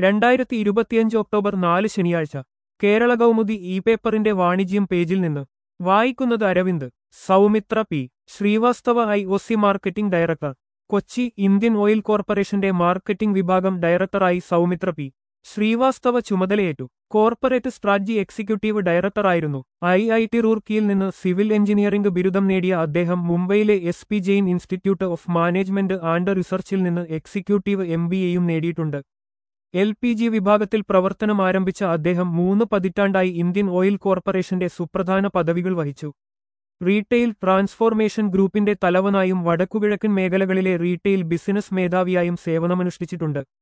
രണ്ടായിരത്തി ഇരുപത്തിയഞ്ച് ഒക്ടോബർ നാല് ശനിയാഴ്ച കേരള കൗമുദി ഇ പേപ്പറിന്റെ വാണിജ്യം പേജിൽ നിന്ന് വായിക്കുന്നത് Aravind Soumitra P Srivastava I O C marketing director Kochi Indian oil കോർപ്പറേഷന്റെ മാർക്കറ്റിംഗ് വിഭാഗം ഡയറക്ടറായി സൗമിത്ര പി ശ്രീവാസ്തവ ചുമതലയേറ്റു കോർപ്പറേറ്റ് സ്ട്രാറ്റജി എക്സിക്യൂട്ടീവ് ഡയറക്ടറായിരുന്നു ഐ ഐ ടി റൂർക്കിയിൽ നിന്ന് സിവിൽ എഞ്ചിനീയറിംഗ് ബിരുദം നേടിയ അദ്ദേഹം മുംബൈയിലെ S P Jain institute of management and റിസർച്ചിൽ നിന്ന് എക്സിക്യൂട്ടീവ് എം ബി എയും നേടിയിട്ടുണ്ട് എൽ പി ജി വിഭാഗത്തിൽ പ്രവർത്തനം ആരംഭിച്ച അദ്ദേഹം മൂന്ന് പതിറ്റാണ്ടായി ഇന്ത്യൻ ഓയിൽ കോർപ്പറേഷന്റെ സുപ്രധാന പദവികൾ വഹിച്ചു റീറ്റെയിൽ ട്രാൻസ്ഫോർമേഷൻ ഗ്രൂപ്പിന്റെ തലവനായും വടക്കുകിഴക്കൻ മേഖലകളിലെ റീറ്റെയിൽ ബിസിനസ് മേധാവിയായും സേവനമനുഷ്ഠിച്ചിട്ടുണ്ട്